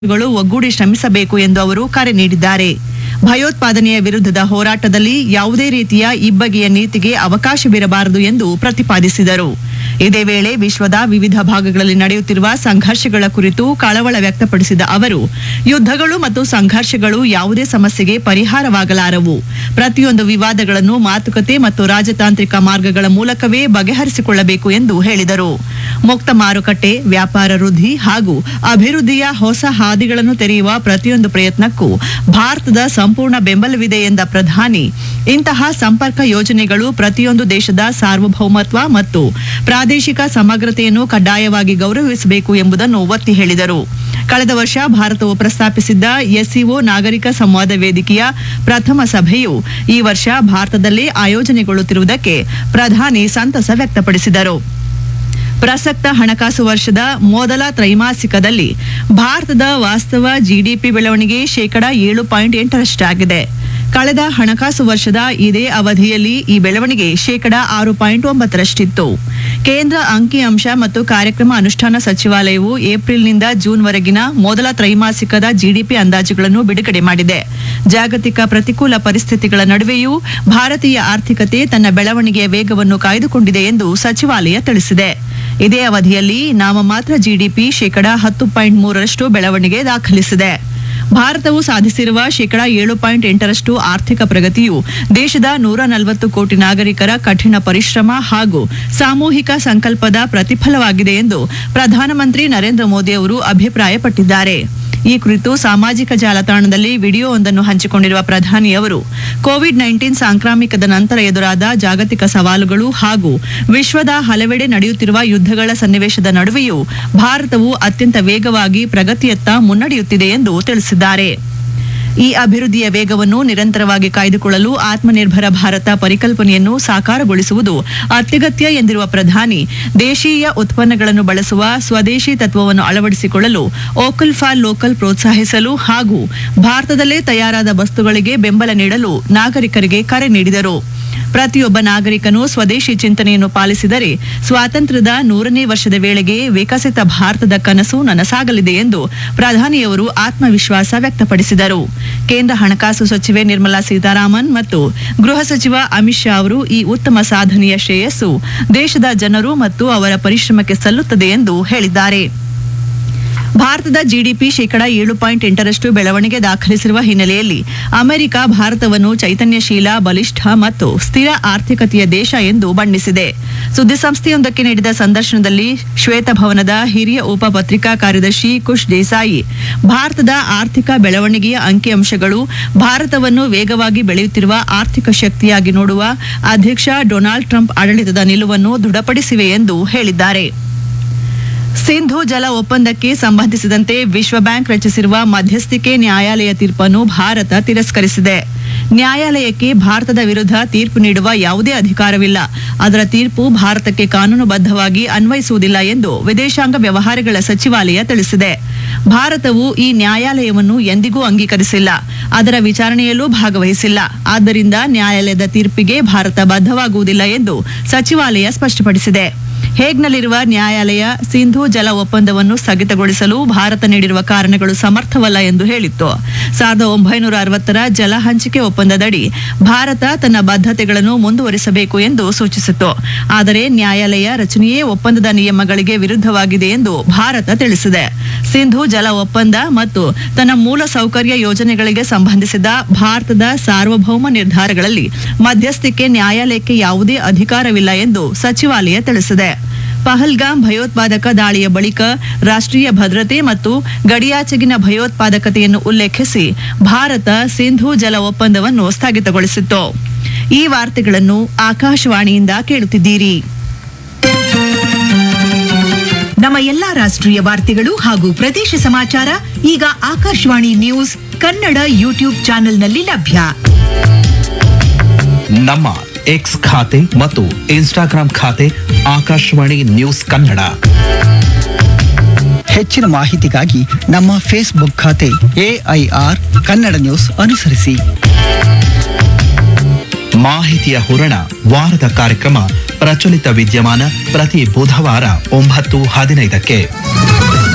ಗಳು ಒಗ್ಗೂಡಿ ಶ್ರಮಿಸಬೇಕು ಎಂದು ಅವರು ಕರೆ ನೀಡಿದ್ದಾರೆ ಭಯೋತ್ಪಾದನೆಯ ವಿರುದ್ಧದ ಹೋರಾಟದಲ್ಲಿ ಯಾವುದೇ ರೀತಿಯ ಇಬ್ಬಗೆಯ ನೀತಿಗೆ ಅವಕಾಶವಿರಬಾರದು ಎಂದು ಪ್ರತಿಪಾದಿಸಿದರು ಇದೇ ವೇಳೆ ವಿಶ್ವದ ವಿವಿಧ ಭಾಗಗಳಲ್ಲಿ ನಡೆಯುತ್ತಿರುವ ಸಂಘರ್ಷಗಳ ಕುರಿತು ಕಳವಳ ವ್ಯಕ್ತಪಡಿಸಿದ ಅವರು ಯುದ್ಧಗಳು ಮತ್ತು ಸಂಘರ್ಷಗಳು ಯಾವುದೇ ಸಮಸ್ಯೆಗೆ ಪರಿಹಾರವಾಗಲಾರವು ಪ್ರತಿಯೊಂದು ವಿವಾದಗಳನ್ನು ಮಾತುಕತೆ ಮತ್ತು ರಾಜತಾಂತ್ರಿಕ ಮಾರ್ಗಗಳ ಮೂಲಕವೇ ಬಗೆಹರಿಸಿಕೊಳ್ಳಬೇಕು ಎಂದು ಹೇಳಿದರು ಮುಕ್ತ ಮಾರುಕಟ್ಟೆ ವ್ಯಾಪಾರ ವೃದ್ಧಿ ಹಾಗೂ ಅಭಿವೃದ್ಧಿಯ ಹೊಸ ಹಾದಿಗಳನ್ನು ತೆರೆಯುವ ಪ್ರತಿಯೊಂದು ಪ್ರಯತ್ನಕ್ಕೂ ಭಾರತದ ಸಂಪೂರ್ಣ ಬೆಂಬಲವಿದೆ ಎಂದ ಪ್ರಧಾನಿ ಇಂತಹ ಸಂಪರ್ಕ ಯೋಜನೆಗಳು ಪ್ರತಿಯೊಂದು ದೇಶದ ಸಾರ್ವಭೌಮತ್ವ ಮತ್ತು ಪ್ರಾದೇಶಿಕ ಸಮಗ್ರತೆಯನ್ನು ಕಡ್ಡಾಯವಾಗಿ ಗೌರವಿಸಬೇಕು ಎಂಬುದನ್ನು ಒತ್ತಿ ಹೇಳಿದರು ಕಳೆದ ವರ್ಷ ಭಾರತವು ಪ್ರಸ್ತಾಪಿಸಿದ್ದ ಎಸ್ಸಿಒ ನಾಗರಿಕ ಸಂವಾದ ವೇದಿಕೆಯ ಪ್ರಥಮ ಸಭೆಯು ಈ ವರ್ಷ ಭಾರತದಲ್ಲೇ ಆಯೋಜನೆಗೊಳ್ಳುತ್ತಿರುವುದಕ್ಕೆ ಪ್ರಧಾನಿ ಸಂತಸ ವ್ಯಕ್ತಪಡಿಸಿದರು ಪ್ರಸಕ್ತ ಹಣಕಾಸು ವರ್ಷದ ಮೊದಲ ತ್ರೈಮಾಸಿಕದಲ್ಲಿ ಭಾರತದ ವಾಸ್ತವ ಜಿಡಿಪಿ ಬೆಳವಣಿಗೆ ಶೇಕಡ ಏಳು ಪಾಯಿಂಟ್ ಎಂಟರಷ್ಟಾಗಿದೆ ಕಳೆದ ಹಣಕಾಸು ವರ್ಷದ ಇದೇ ಅವಧಿಯಲ್ಲಿ ಈ ಬೆಳವಣಿಗೆ ಶೇಕಡ ಆರು ಪಾಯಿಂಟ್ ಒಂಬತ್ತರಷ್ಟಿತ್ತು ಕೇಂದ್ರ ಅಂಕಿಅಂಶ ಮತ್ತು ಕಾರ್ಯಕ್ರಮ ಅನುಷ್ಠಾನ ಸಚಿವಾಲಯವು ಏಪ್ರಿಲ್ನಿಂದ ಜೂನ್ವರೆಗಿನ ಮೊದಲ ತ್ರೈಮಾಸಿಕದ ಜಿಡಿಪಿ ಅಂದಾಜುಗಳನ್ನು ಬಿಡುಗಡೆ ಮಾಡಿದೆ ಜಾಗತಿಕ ಪ್ರತಿಕೂಲ ಪರಿಸ್ಥಿತಿಗಳ ನಡುವೆಯೂ ಭಾರತೀಯ ಆರ್ಥಿಕತೆ ತನ್ನ ಬೆಳವಣಿಗೆಯ ವೇಗವನ್ನು ಕಾಯ್ದುಕೊಂಡಿದೆ ಎಂದು ಸಚಿವಾಲಯ ತಿಳಿಸಿದೆ ಇದೇ ಅವಧಿಯಲ್ಲಿ ನಾಮಮಾತ್ರ ಜಿಡಿಪಿ ಶೇಕಡ ಹತ್ತು ಪಾಯಿಂಟ್ ಮೂರರಷ್ಟು ಬೆಳವಣಿಗೆ ದಾಖಲಿಸಿದೆ ಭಾರತವು ಸಾಧಿಸಿರುವ ಶೇಕಡ ಏಳು ಪಾಯಿಂಟ್ ಎಂಟರಷ್ಟು ಆರ್ಥಿಕ ಪ್ರಗತಿಯು ದೇಶದ ನೂರ ನಲವತ್ತು ಕೋಟಿ ನಾಗರಿಕರ ಕಠಿಣ ಪರಿಶ್ರಮ ಹಾಗೂ ಸಾಮೂಹಿಕ ಸಂಕಲ್ಪದ ಪ್ರತಿಫಲವಾಗಿದೆ ಎಂದು ಪ್ರಧಾನಮಂತ್ರಿ ನರೇಂದ್ರ ಮೋದಿ ಅವರು ಅಭಿಪ್ರಾಯಪಟ್ಟಿದ್ದಾರೆ ಈ ಕುರಿತು ಸಾಮಾಜಿಕ ಜಾಲತಾಣದಲ್ಲಿ ವಿಡಿಯೋವೊಂದನ್ನು ಹಂಚಿಕೊಂಡಿರುವ ಪ್ರಧಾನಿ ಅವರು ಕೋವಿಡ್ ನೈನ್ಟೀನ್ ಸಾಂಕ್ರಾಮಿಕದ ನಂತರ ಎದುರಾದ ಜಾಗತಿಕ ಸವಾಲುಗಳು ಹಾಗೂ ವಿಶ್ವದ ಹಲವೆಡೆ ನಡೆಯುತ್ತಿರುವ ಯುದ್ಧಗಳ ಸನ್ನಿವೇಶದ ನಡುವೆಯೂ ಭಾರತವು ಅತ್ಯಂತ ವೇಗವಾಗಿ ಪ್ರಗತಿಯತ್ತ ಮುನ್ನಡೆಯುತ್ತಿದೆ ಎಂದು ತಿಳಿಸಿದ್ದಾರೆ ಈ ಅಭಿವೃದ್ಧಿಯ ವೇಗವನ್ನು ನಿರಂತರವಾಗಿ ಕಾಯ್ದುಕೊಳ್ಳಲು ಆತ್ಮನಿರ್ಭರ ಭಾರತ ಪರಿಕಲ್ಪನೆಯನ್ನು ಸಾಕಾರಗೊಳಿಸುವುದು ಅತ್ಯಗತ್ಯ ಎಂದಿರುವ ಪ್ರಧಾನಿ ದೇಶೀಯ ಉತ್ಪನ್ನಗಳನ್ನು ಬಳಸುವ ಸ್ವದೇಶಿ ತತ್ವವನ್ನು ಅಳವಡಿಸಿಕೊಳ್ಳಲು ಓಕಲ್ ಫಾರ್ ಲೋಕಲ್ ಪ್ರೋತ್ಸಾಹಿಸಲು ಹಾಗೂ ಭಾರತದಲ್ಲೇ ತಯಾರಾದ ವಸ್ತುಗಳಿಗೆ ಬೆಂಬಲ ನೀಡಲು ನಾಗರಿಕರಿಗೆ ಕರೆ ನೀಡಿದರು ಪ್ರತಿಯೊಬ್ಬ ನಾಗರಿಕನು ಸ್ವದೇಶಿ ಚಿಂತನೆಯನ್ನು ಪಾಲಿಸಿದರೆ ಸ್ವಾತಂತ್ರ್ಯದ ನೂರನೇ ವರ್ಷದ ವೇಳೆಗೆ ವಿಕಸಿತ ಭಾರತದ ಕನಸು ನನಸಾಗಲಿದೆ ಎಂದು ಪ್ರಧಾನಿಯವರು ಆತ್ಮವಿಶ್ವಾಸ ವ್ಯಕ್ತಪಡಿಸಿದರು ಕೇಂದ್ರ ಹಣಕಾಸು ಸಚಿವೆ ನಿರ್ಮಲಾ ಸೀತಾರಾಮನ್ ಮತ್ತು ಗೃಹ ಸಚಿವ ಅಮಿತ್ ಶಾ ಅವರು ಈ ಉತ್ತಮ ಸಾಧನೆಯ ಶ್ರೇಯಸ್ಸು ದೇಶದ ಜನರು ಮತ್ತು ಅವರ ಪರಿಶ್ರಮಕ್ಕೆ ಸಲ್ಲುತ್ತದೆ ಎಂದು ಹೇಳಿದ್ದಾರೆ ಭಾರತದ ಜಿಡಿಪಿ ಶೇಕಡ ಏಳು ಪಾಯಿಂಟ್ ಎಂಟರಷ್ಟು ಬೆಳವಣಿಗೆ ದಾಖಲಿಸಿರುವ ಹಿನ್ನೆಲೆಯಲ್ಲಿ ಅಮೆರಿಕ ಭಾರತವನ್ನು ಚೈತನ್ಯಶೀಲ ಬಲಿಷ್ಠ ಮತ್ತು ಸ್ಥಿರ ಆರ್ಥಿಕತೆಯ ದೇಶ ಎಂದು ಬಣ್ಣಿಸಿದೆ ಸುದ್ದಿಸಂಸ್ಥೆಯೊಂದಕ್ಕೆ ನೀಡಿದ ಸಂದರ್ಶನದಲ್ಲಿ ಶ್ವೇತಭವನದ ಹಿರಿಯ ಉಪ ಪತ್ರಿಕಾ ಕಾರ್ಯದರ್ಶಿ ಕುಶ್ ದೇಸಾಯಿ ಭಾರತದ ಆರ್ಥಿಕ ಬೆಳವಣಿಗೆಯ ಅಂಕಿಅಂಶಗಳು ಭಾರತವನ್ನು ವೇಗವಾಗಿ ಬೆಳೆಯುತ್ತಿರುವ ಆರ್ಥಿಕ ಶಕ್ತಿಯಾಗಿ ನೋಡುವ ಅಧ್ಯಕ್ಷ ಡೊನಾಲ್ಡ್ ಟ್ರಂಪ್ ಆಡಳಿತದ ನಿಲುವನ್ನು ದೃಢಪಡಿಸಿವೆ ಎಂದು ಹೇಳಿದ್ದಾರೆ ಸಿಂಧು ಜಲ ಒಪ್ಪಂದಕ್ಕೆ ಸಂಬಂಧಿಸಿದಂತೆ ವಿಶ್ವ ಬ್ಯಾಂಕ್ ರಚಿಸಿರುವ ಮಧ್ಯಸ್ಥಿಕೆ ನ್ಯಾಯಾಲಯ ತೀರ್ಪನ್ನು ಭಾರತ ತಿರಸ್ಕರಿಸಿದೆ ನ್ಯಾಯಾಲಯಕ್ಕೆ ಭಾರತದ ವಿರುದ್ಧ ತೀರ್ಪು ನೀಡುವ ಯಾವುದೇ ಅಧಿಕಾರವಿಲ್ಲ ಅದರ ತೀರ್ಪು ಭಾರತಕ್ಕೆ ಕಾನೂನುಬದ್ಧವಾಗಿ ಅನ್ವಯಿಸುವುದಿಲ್ಲ ಎಂದು ವಿದೇಶಾಂಗ ವ್ಯವಹಾರಗಳ ಸಚಿವಾಲಯ ತಿಳಿಸಿದೆ ಭಾರತವು ಈ ನ್ಯಾಯಾಲಯವನ್ನು ಎಂದಿಗೂ ಅಂಗೀಕರಿಸಿಲ್ಲ ಅದರ ವಿಚಾರಣೆಯಲ್ಲೂ ಭಾಗವಹಿಸಿಲ್ಲ ಆದ್ದರಿಂದ ನ್ಯಾಯಾಲಯದ ತೀರ್ಪಿಗೆ ಭಾರತ ಬದ್ಧವಾಗುವುದಿಲ್ಲ ಎಂದು ಸಚಿವಾಲಯ ಸ್ಪಷ್ಟಪಡಿಸಿದೆ ಹೇಗ್ನಲ್ಲಿರುವ ನ್ಯಾಯಾಲಯ ಸಿಂಧು ಜಲ ಒಪ್ಪಂದವನ್ನು ಸ್ಥಗಿತಗೊಳಿಸಲು ಭಾರತ ನೀಡಿರುವ ಕಾರಣಗಳು ಸಮರ್ಥವಲ್ಲ ಎಂದು ಹೇಳಿತ್ತು ಸಾವಿರದ ಒಂಬೈನೂರ ಅರವತ್ತರ ಜಲ ಹಂಚಿಕೆ ಒಪ್ಪಂದದಡಿ ಭಾರತ ತನ್ನ ಬದ್ಧತೆಗಳನ್ನು ಮುಂದುವರಿಸಬೇಕು ಎಂದು ಸೂಚಿಸಿತ್ತು ಆದರೆ ನ್ಯಾಯಾಲಯ ರಚನೆಯೇ ಒಪ್ಪಂದದ ನಿಯಮಗಳಿಗೆ ವಿರುದ್ಧವಾಗಿದೆ ಎಂದು ಭಾರತ ತಿಳಿಸಿದೆ ಸಿಂಧು ಜಲ ಒಪ್ಪಂದ ಮತ್ತು ತನ್ನ ಮೂಲ ಸೌಕರ್ಯ ಯೋಜನೆಗಳಿಗೆ ಸಂಬಂಧಿಸಿದ ಭಾರತದ ಸಾರ್ವಭೌಮ ನಿರ್ಧಾರಗಳಲ್ಲಿ ಮಧ್ಯಸ್ಥಿಕೆ ನ್ಯಾಯಾಲಯಕ್ಕೆ ಯಾವುದೇ ಅಧಿಕಾರವಿಲ್ಲ ಎಂದು ಸಚಿವಾಲಯ ತಿಳಿಸಿದೆ ಪಹಲ್ಗಾಮ್ ಭಯೋತ್ಪಾದಕ ದಾಳಿಯ ಬಳಿಕ ರಾಷ್ಟ್ರೀಯ ಭದ್ರತೆ ಮತ್ತು ಗಡಿಯಾಚೆಗಿನ ಭಯೋತ್ಪಾದಕತೆಯನ್ನು ಉಲ್ಲೇಖಿಸಿ ಭಾರತ ಸಿಂಧು ಜಲ ಒಪ್ಪಂದವನ್ನು ಸ್ಥಗಿತಗೊಳಿಸಿತ್ತು ಈ ವಾರ್ತೆಗಳನ್ನು ಆಕಾಶವಾಣಿಯಿಂದ ಕೇಳುತ್ತಿದ್ದೀರಿ ನಮ್ಮ ಎಲ್ಲಾ ರಾಷ್ಟ್ರೀಯ ವಾರ್ತೆಗಳು ಹಾಗೂ ಪ್ರದೇಶ ಸಮಾಚಾರ ಈಗ ಆಕಾಶವಾಣಿ ನ್ಯೂಸ್ ಕನ್ನಡ ಯೂಟ್ಯೂಬ್ ಚಾನೆಲ್ನಲ್ಲಿ ಲಭ್ಯ ನಮ್ಮ ಎಕ್ಸ್ ಖಾತೆ ಮತ್ತು ಇನ್ಸ್ಟಾಗ್ರಾಂ ಖಾತೆ ಆಕಾಶವಾಣಿ ನ್ಯೂಸ್ ಕನ್ನಡ ಹೆಚ್ಚಿನ ಮಾಹಿತಿಗಾಗಿ ನಮ್ಮ ಫೇಸ್ಬುಕ್ ಖಾತೆ ಎಐಆರ್ ಕನ್ನಡ ನ್ಯೂಸ್ ಅನುಸರಿಸಿ ಮಾಹಿತಿಯ ಹೂರಣ ವಾರದ ಕಾರ್ಯಕ್ರಮ ಪ್ರಚಲಿತ ವಿದ್ಯಮಾನ ಪ್ರತಿ ಬುಧವಾರ ಒಂಬತ್ತು ಹದಿನೈದಕ್ಕೆ